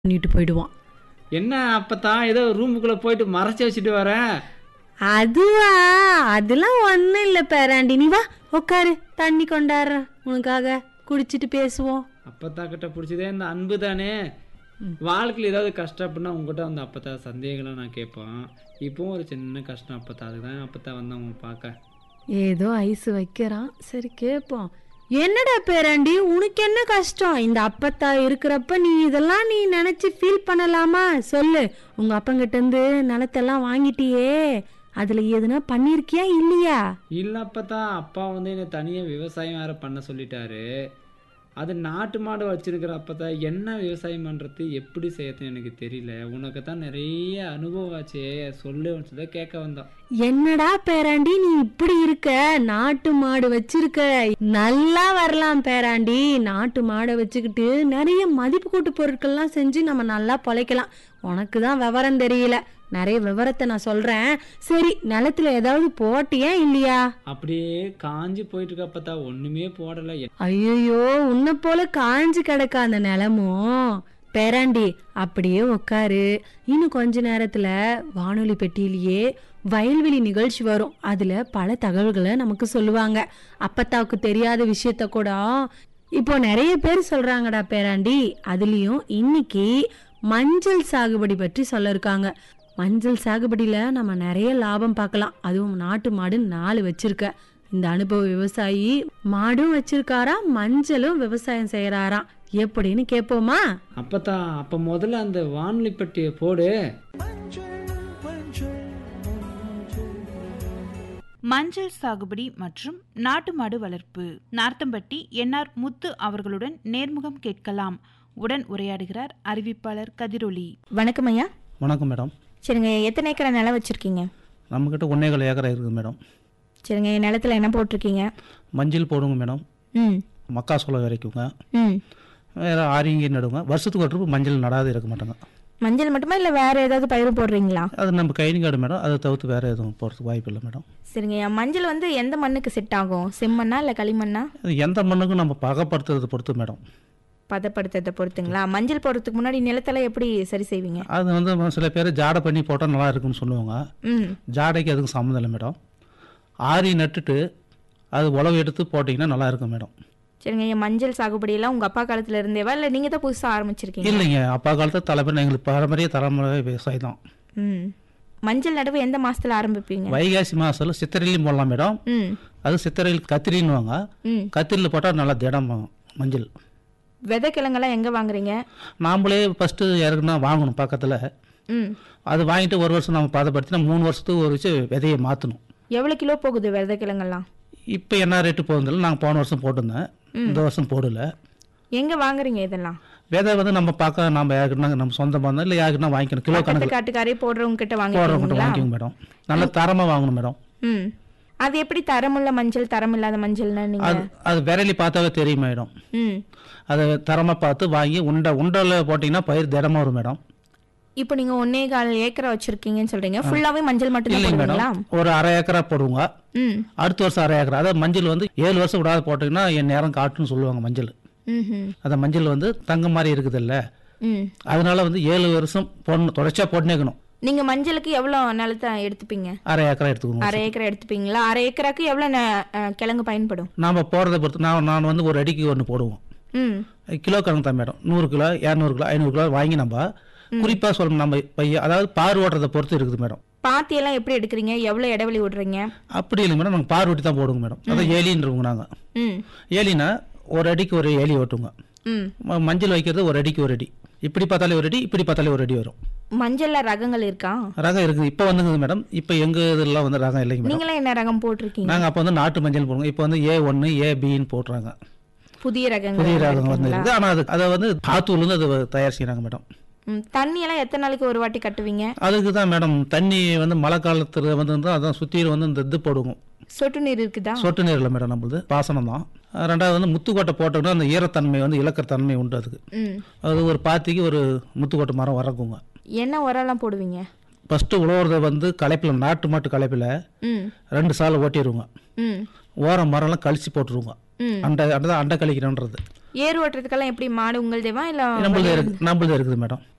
பண்ணிட்டு போயிடுவான் என்ன அப்பதான் ஏதோ ரூமுக்குள்ள போயிட்டு மறைச்சு வச்சுட்டு வரேன் அதுவா அதெல்லாம் ஒன்றும் இல்லை பேராண்டி நீ வா உட்காரு தண்ணி கொண்டாடுறேன் உனக்காக குடிச்சிட்டு பேசுவோம் அப்பத்தா கிட்ட பிடிச்சதே இந்த அன்பு தானே வாழ்க்கையில் ஏதாவது கஷ்டம் அப்படின்னா உங்ககிட்ட வந்து அப்பத்தா சந்தேகங்களை நான் கேட்பேன் இப்பவும் ஒரு சின்ன கஷ்டம் அப்பத்தா அதுதான் அப்பத்தா வந்தவங்க பார்க்க ஏதோ ஐஸ் வைக்கிறான் சரி கேட்போம் என்னடா பேராண்டி உனக்கு என்ன கஷ்டம் இந்த அப்பத்தா இருக்கிறப்ப நீ இதெல்லாம் நீ நினைச்சு ஃபீல் பண்ணலாமா சொல்லு உங்க அப்பங்கிட்ட இருந்து நிலத்தெல்லாம் வாங்கிட்டியே அதுல எதுனா பண்ணிருக்கியா இல்லையா இல்லை அப்பத்தா அப்பா வந்து என்னை தனியாக விவசாயம் வேற பண்ண சொல்லிட்டாரு அது நாட்டு மாடு வச்சிருக்கிற அப்பத்தா என்ன விவசாயம் பண்ணுறது எப்படி செய்யறது எனக்கு தெரியல உனக்கு தான் நிறைய அனுபவம் ஆச்சே சொல்லு வச்சதை கேட்க வந்தோம் என்னடா பேராண்டி நீ இப்படி இருக்க நாட்டு மாடு வச்சிருக்க நல்லா வரலாம் பேராண்டி நாட்டு மாடை வச்சுக்கிட்டு நிறைய மதிப்பு கூட்டு பொருட்கள்லாம் செஞ்சு நம்ம நல்லா பொழைக்கலாம் உனக்கு தான் விவரம் தெரியல நிறைய விவரத்தை நான் சொல்றேன் சரி நிலத்துல ஏதாவது போட்டியா இல்லையா அப்படியே காஞ்சி போயிட்டு இருக்க அப்பத்தா ஒண்ணுமே போடலை ஐயோ உன்னை போல காஞ்சு கிடக்க அந்த நிலமும் பேராண்டி அப்படியே உட்காரு இன்னும் கொஞ்ச நேரத்துல வானொலி பெட்டியிலேயே வயல்வெளி நிகழ்ச்சி வரும் அதுல பல தகவல்களை நமக்கு சொல்லுவாங்க அப்பத்தாவுக்கு தெரியாத விஷயத்த கூட இப்போ நிறைய பேர் சொல்றாங்கடா பேராண்டி அதுலயும் இன்னைக்கு மஞ்சள் சாகுபடி பற்றி சொல்ல இருக்காங்க மஞ்சள் சாகுபடியில நம்ம நிறைய லாபம் பார்க்கலாம் அதுவும் நாட்டு மாடு நாலு வச்சிருக்க இந்த அனுபவ விவசாயி மாடும் வச்சிருக்காராம் மஞ்சளும் விவசாயம் செய்யறாராம் எப்படின்னு கேட்போமா அப்பத்தா அப்ப முதல்ல அந்த வானொலி பெட்டியை போடு மஞ்சள் சாகுபடி மற்றும் நாட்டு மாடு வளர்ப்பு நார்த்தம்பட்டி என்ஆர் முத்து அவர்களுடன் நேர்முகம் கேட்கலாம் உடன் உரையாடுகிறார் அறிவிப்பாளர் கதிரொலி வணக்கம் ஐயா வணக்கம் மேடம் சரிங்க எத்தனை ஏக்கரை நிலம் வச்சுருக்கீங்க நம்மக்கிட்ட ஒன்னேகால் ஏக்கரை இருக்குது மேடம் சரிங்க நிலத்துல என்ன போட்டிருக்கீங்க மஞ்சள் போடுங்க மேடம் ம் மக்காசோளம் விதைக்குங்க ம் வேறு ஆரியங்கி நடுங்க வருஷத்துக்கு ஒரு ட்ரிப்பு மஞ்சள் நடாது இருக்க மாட்டாங்க மஞ்சள் மட்டுமா இல்லை வேறு ஏதாவது பயிரும் போடுறீங்களா அது நம்ம கைனிங்காடு மேடம் அதை தவிர்த்து வேறு எதுவும் போகிறதுக்கு வாய்ப்பு இல்லை மேடம் சரிங்க ஐயா மஞ்சள் வந்து எந்த மண்ணுக்கு செட் ஆகும் செம்மண்ணா இல்லை களிமண்ணா அது எந்த மண்ணுக்கும் நம்ம பகப்படுத்துறதை பொறுத்து மேடம் பதப்படுத்துறதை பொறுத்துங்களா மஞ்சள் போடுறதுக்கு முன்னாடி நிலத்தெல்லாம் எப்படி சரி செய்வீங்க அது வந்து சில பேர் ஜாடை பண்ணி போட்டால் நல்லா இருக்குன்னு சொல்லுவாங்க ம் ஜாடைக்கு அதுக்கும் சம்மந்தம் இல்லை மேடம் ஆரி நட்டுட்டு அது உழவு எடுத்து போட்டிங்கன்னா நல்லா இருக்கும் மேடம் சரிங்க ஐயா மஞ்சள் சாகுபடியெல்லாம் உங்கள் அப்பா காலத்துல இருந்தேவா இல்லை நீங்கள் தான் புதுசாக ஆரம்பிச்சிருக்கீங்க இல்லைங்க அப்பா காலத்து தலைமுறை எங்களுக்கு பாரம்பரிய தலைமுறை விவசாயம் தான் ம் மஞ்சள் நடவு எந்த மாசத்துல ஆரம்பிப்பீங்க வைகாசி மாதத்தில் சித்திரையிலையும் போடலாம் மேடம் ம் அது சித்திரையில் கத்திரின்னுவாங்க ம் கத்திரியில் போட்டால் நல்லா திடம் மஞ்சள் விதைக்கிழங்கெல்லாம் எங்கே வாங்குறீங்க நாம்ளே ஃபஸ்ட்டு யாருக்குன்னா வாங்கணும் பக்கத்தில் ம் அது வாங்கிட்டு ஒரு வருஷம் நம்ம பதப்படுத்தினா மூணு வருஷத்துக்கு ஒரு வச்சு விதையை மாற்றணும் எவ்வளோ கிலோ போகுது விதைக்கிழங்கெல்லாம் இப்போ என்ன ரேட்டு போகுதில்ல நாங்கள் போன வருஷம் போட்டிருந்தேன் இந்த வருஷம் போடல எங்கே வாங்குறீங்க இதெல்லாம் விதை வந்து நம்ம பார்க்க நம்ம யாருக்குன்னா நம்ம சொந்த பந்தம் இல்லை யாருக்குன்னா வாங்கிக்கணும் கிலோ பக்கத்து கணக்கில் காட்டுக்காரே போடுறவங்க கிட்ட போடுறவங்க வாங்கிக்கிறீங்களா வாங்கிக்கோங்க மேடம் நல்ல தரமாக வாங்கணும் மேடம் ம் அது எப்படி தரமுள்ள மஞ்சள் தரம் இல்லாத மஞ்சள்னா நீங்க அது அது விரலி பார்த்தாவே தெரியும் மேடம் ம் அதை தரமாக பார்த்து வாங்கி உண்டை உண்டையில் போட்டிங்கன்னா பயிர் திடமாக வரும் மேடம் இப்போ நீங்க ஒன்னே கால் ஏக்கரை வச்சிருக்கீங்கன்னு சொல்றீங்க ஃபுல்லாவே மஞ்சள் மட்டும் தான் இல்லைங்க போடுவீங்களா மேடம் ஒரு அரை ஏக்கரா போடுவோங்க ம் அடுத்த வருஷம் அரை ஏக்கரா அதாவது மஞ்சள் வந்து ஏழு வருஷம் விடாத போட்டிங்கன்னா என் நேரம் காட்டுன்னு சொல்லுவாங்க மஞ்சள் ம் அந்த மஞ்சள் வந்து தங்கம் மாதிரி இருக்குது இல்ல ம் அதனால வந்து ஏழு வருஷம் போடணும் தொடர்ச்சியாக போட்டுனேக்கணும் நீங்க மஞ்சளுக்கு எவ்வளவு நிலத்தை எடுத்துப்பீங்க அரை ஏக்கரா எடுத்துக்கணும் அரை ஏக்கரை எடுத்துப்பீங்களா அரை ஏக்கராக்கு எவ்வளவு நெ- அஹ், கிழங்கு பயன்படும் நாம் போகிறத பொறுத்து நான் நான் வந்து ஒரு அடிக்கு ஒன்று போடுவோம் ம் கிலோ கணக்கு தான் மேடம் நூறு கிலோ இரநூறு கிலோ ஐநூறு கிலோ வாங்கி நம்ம குறிப்பாக சொல்லணும் நம்ம பைய அதாவது பார் ஓட்டுறதை பொறுத்து இருக்குது மேடம் பாத்தி எல்லாம் எப்படி எடுக்கிறீங்க எவ்வளவு இடைவெளி விடுறீங்க அப்படி இல்லை மேடம் நாங்கள் பார் ஓட்டி தான் போடுவோங்க மேடம் அதான் ஏலின்றவங்க நாங்கள் ம் ஏலினா ஒரு அடிக்கு ஒரு ஏலி ஓட்டுங்க ம் ம- மஞ்சள் வைக்கிறது ஒரு அடிக்கு ஒரு அடி இப்படி பார்த்தாலே ஒரு அடி இப்படி பார்த்தாலே ஒரு அடி வரும் மஞ்சள்ல ரகங்கள் இருக்கா ரகம் இருக்குது இப்போ வந்துங்குது மேடம் இப்போ எங்கள் இதெல்லாம் வந்து ரகம் இல்லைங்க மேடம் நீங்களே என்ன ரகம் போட்டிருக்கீங்க நாங்கள் அப்போ வந்து நாட்டு மஞ்சள் போடுவோம் இப்போ வந்து ஏ ஒன்று ஏ பின்னு போட்டுறாங்க புதிய ரகங்கள் புதிய ரகம் வந்து இருக்குங்களா? இருக்குது ஆனால் அது அதை வந்து ஆத்தூர்லேருந்து அதை தயார் செய்கிறாங்க மேடம் ம், தண்ணி எல்லாம் எத்தனை நாளைக்கு ஒரு வாட்டி கட்டுவீங்க அதுக்கு தான் மேடம் தண்ணி வந்து மழை காலத்தில் வந்து இருந்தால் அதான் சுற்றியில் வந்து இந்த இது போடுவோம் சொட்டு நீர் இருக்குதா சொட்டு நீர் இல்லை மேடம் நம்மளுது பாசனம் தான் ரெண்டாவது வந்து முத்துக்கோட்டை போட்டோம்னா அந்த ஈரத்தன்மை வந்து இழக்கிற தன்மை உண்டு அதுக்கு ம் அது ஒரு பாத்திக்கு ஒரு முத்துக்கோட்டை மரம் வரக்குங்க என்ன உரம்லாம் போடுவீங்க ஃபஸ்ட்டு உழவுறத வந்து களைப்பில் நாட்டு மாட்டு களைப்பில் ம் ரெண்டு சால் ஓட்டிடுவோங்க ம் ஓரம் மரம்லாம் கழிச்சு போட்டுருவோங்க ம் அண்டை அண்டை அண்டை கழிக்கிறோன்றது ஏர் ஓட்டுறதுக்கெல்லாம் எப்படி மாடு உங்களுதேவா இல்ல நம்மளது இருக்கு நம்மளது இருக்குது மேடம்